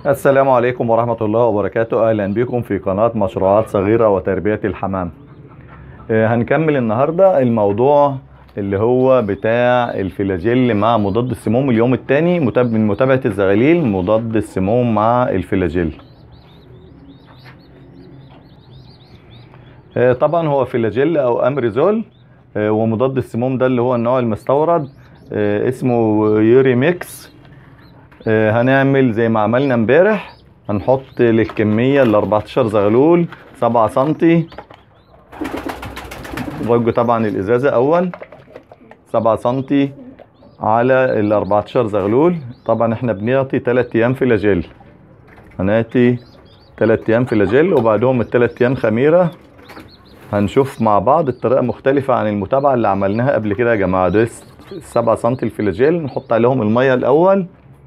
السلام عليكم ورحمة الله وبركاته أهلا بكم في قناة مشروعات صغيرة وتربية الحمام آه، هنكمل النهاردة الموضوع اللي هو بتاع الفلاجيل مع مضاد السموم اليوم الثاني من متابعة الزغاليل مضاد السموم مع الفلاجيل آه، طبعا هو فلاجيل او امريزول آه، ومضاد السموم ده اللي هو النوع المستورد آه، اسمه يوري ميكس آه، هنعمل زي ما عملنا امبارح هنحط للكمية ال 14 زغلول 7 سنتي وجه طبعا الازازة اول 7 سنتي على ال 14 زغلول طبعا احنا بنعطي 3 ايام فلاجيل هنعطي 3 ايام فلاجيل وبعدهم الثلاث ايام خميرة هنشوف مع بعض الطريقة مختلفة عن المتابعة اللي عملناها قبل كده يا جماعة ده 7 سنتي الفلاجيل نحط عليهم المية الاول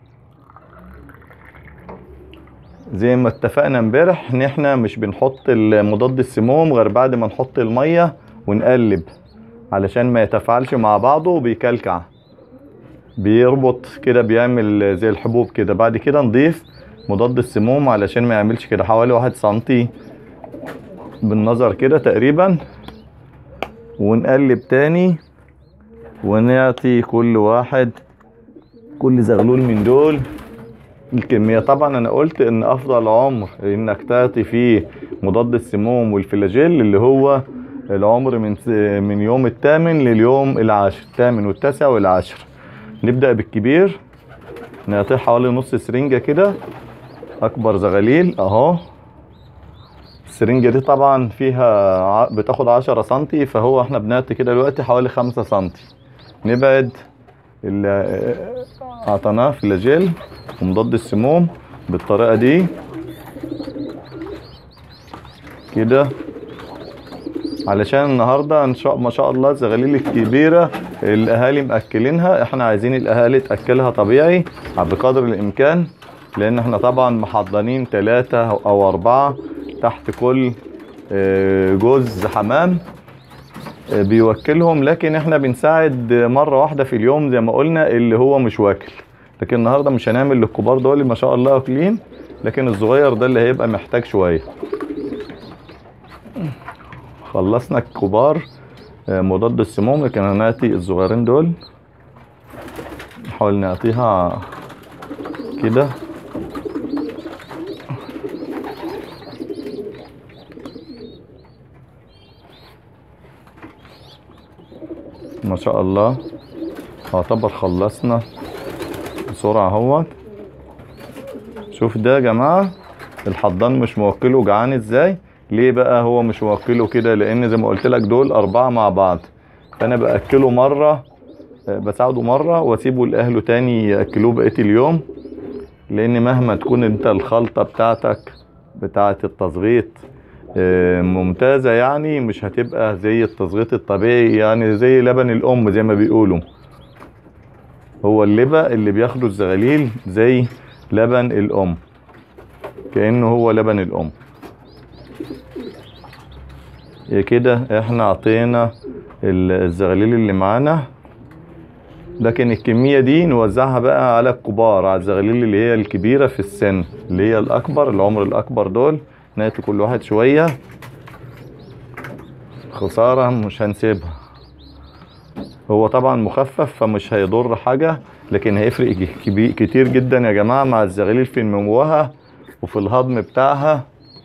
زي ما اتفقنا امبارح ان احنا مش بنحط مضاد السموم غير بعد ما نحط المية ونقلب علشان ما يتفاعلش مع بعضه وبيكلكع بيربط كده بيعمل زي الحبوب كده بعد كده نضيف مضاد السموم علشان ما يعملش كده حوالي واحد سنتي بالنظر كده تقريبا ونقلب تاني ونعطي كل واحد كل زغلول من دول الكمية طبعا انا قلت ان افضل عمر انك تعطي فيه مضاد السموم والفلاجيل اللي هو العمر من من يوم الثامن لليوم العاشر الثامن والتاسع والعاشر نبدأ بالكبير نعطيه حوالي نص سرنجة كده اكبر زغاليل اهو السرنجة دي طبعا فيها ع- بتاخد عشرة سنتي فهو احنا بنعطي كده دلوقتي حوالي خمسة سنتي نبعد اللي اعطيناه فلاجيل ومضاد السموم بالطريقة دي كده علشان النهاردة ان شاء ما شاء الله الزغاليل الكبيرة الاهالي مأكلينها احنا عايزين الاهالي تأكلها طبيعي بقدر الامكان لان احنا طبعا محضنين ثلاثة او اربعة تحت كل آه، جوز حمام آه، بيوكلهم لكن احنا بنساعد مرة واحدة في اليوم زي ما قلنا اللي هو مش واكل لكن النهارده مش هنعمل للكبار دول اللي ما شاء الله واكلين لكن الصغير ده اللي هيبقى محتاج شويه خلصنا الكبار آه، مضاد السموم لكن هنعطي الصغيرين دول نحاول نعطيها كده ما شاء الله يعتبر خلصنا بسرعة اهوت شوف ده يا جماعة الحضان مش موكله جعان ازاي ليه بقى هو مش موكله كده لان زي ما قلت لك دول اربعة مع بعض فانا باكله مرة آه، بساعده مرة واسيبه لاهله تاني ياكلوه بقية اليوم لان مهما تكون انت الخلطة بتاعتك بتاعت التصغيط آه، ممتازة يعني مش هتبقى زي التصغيط الطبيعي يعني زي لبن الام زي ما بيقولوا هو اللبا اللي بياخده الزغاليل زي لبن الام كأنه هو لبن الام يا كده احنا عطينا ال- الزغاليل اللي معانا لكن الكمية دي نوزعها بقى على الكبار على الزغاليل اللي هي الكبيرة في السن اللي هي الأكبر العمر الأكبر دول نعطي كل واحد شوية خسارة مش هنسيبها هو طبعا مخفف فمش هيضر حاجة لكن هيفرق ج- كبي- كتير جدا يا جماعة مع الزغاليل في نموها وفي الهضم بتاعها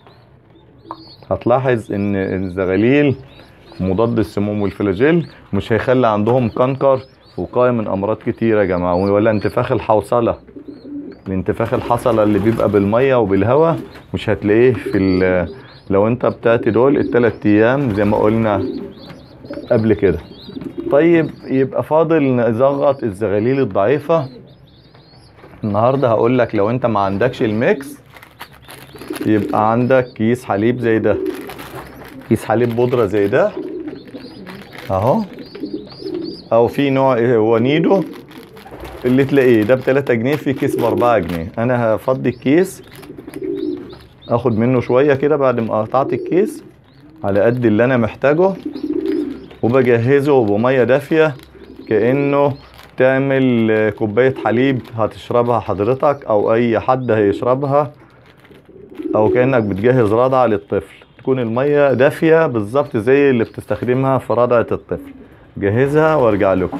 هتلاحظ ان الزغاليل مضاد السموم والفلاجيل مش هيخلي عندهم كنكر وقاية من امراض كتيرة يا جماعة ولا انتفاخ الحوصلة الانتفاخ الحصلة اللي بيبقى بالمية وبالهواء مش هتلاقيه في ال- لو انت بتاتي دول التلات ايام زي ما قلنا قبل كده طيب يبقى فاضل نزغط الزغاليل الضعيفة النهاردة هقول لك لو انت ما عندكش الميكس يبقى عندك كيس حليب زي ده كيس حليب بودرة زي ده اهو او في نوع إيه هو نيدو اللي تلاقيه ده بتلاتة جنيه في كيس باربعة جنيه انا هفضي الكيس اخد منه شوية كده بعد ما قطعت الكيس على قد اللي انا محتاجه وبجهزه بمية دافية كأنه تعمل آه، كوباية حليب هتشربها حضرتك او اي حد هيشربها او كأنك بتجهز رضعة للطفل تكون المية دافية بالظبط زي اللي بتستخدمها في رضعة الطفل جهزها وارجع لكم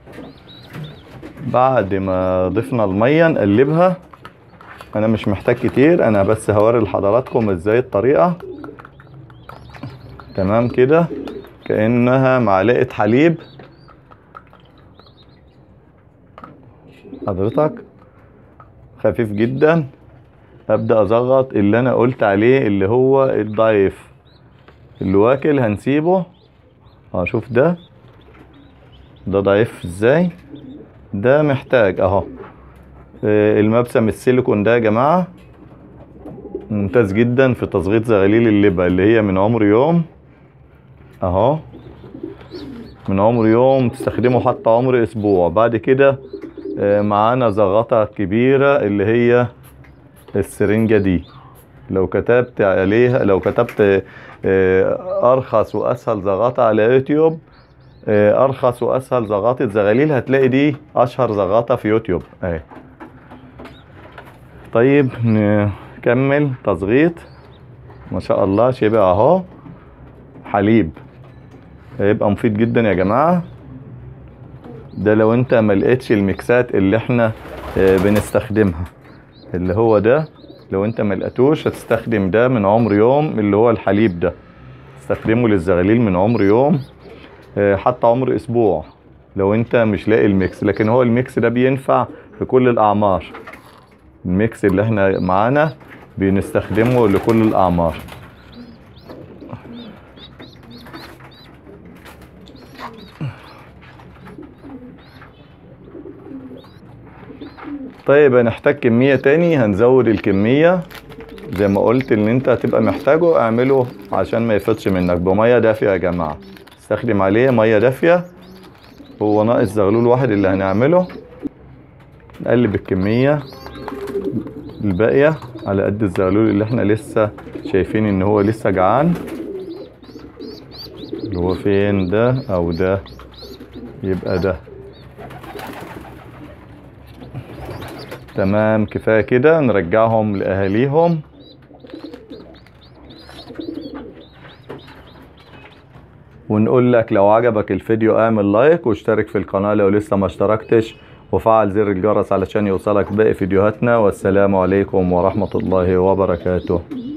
بعد ما ضفنا المية نقلبها انا مش محتاج كتير انا بس هوري لحضراتكم ازاي الطريقة تمام كده كأنها معلقة حليب حضرتك خفيف جدا ابدا اضغط اللي انا قلت عليه اللي هو الضعيف اللي واكل هنسيبه اه شوف ده ده ضعيف ازاي ده محتاج اهو آه، المبسم السيليكون ده يا جماعة ممتاز جدا في تصغيط زغاليل اللبة اللي هي من عمر يوم اهو من عمر يوم تستخدمه حتى عمر اسبوع بعد كده آه، معانا زغطة كبيرة اللي هي السرنجة دي لو كتبت عليها لو كتبت آه، ارخص واسهل زغطة على يوتيوب آه، ارخص واسهل زغاطة زغاليل هتلاقي دي اشهر زغاطة في يوتيوب اهي طيب نكمل تظغيط ما شاء الله شبه اهو حليب هيبقى مفيد جدا يا جماعة ده لو انت ما لقيتش الميكسات اللي احنا آه، بنستخدمها اللي هو ده لو انت ما لقيتوش هتستخدم ده من عمر يوم اللي هو الحليب ده تستخدمه للزغاليل من عمر يوم آه، حتى عمر اسبوع لو انت مش لاقي الميكس لكن هو الميكس ده بينفع في كل الاعمار الميكس اللي احنا معانا بنستخدمه لكل الاعمار طيب هنحتاج كمية تاني هنزود الكمية زي ما قلت اللي انت هتبقى محتاجه اعمله عشان ما يفضش منك بمية دافية يا جماعة استخدم عليه مية دافية هو ناقص زغلول واحد اللي هنعمله نقلب الكمية الباقية على قد الزغلول اللي احنا لسه شايفين ان هو لسه جعان اللي هو فين ده او ده يبقى ده تمام كفاية كده نرجعهم لأهاليهم ونقول لك لو عجبك الفيديو اعمل لايك واشترك في القناة لو لسه ما اشتركتش وفعل زر الجرس علشان يوصلك باقي فيديوهاتنا والسلام عليكم ورحمة الله وبركاته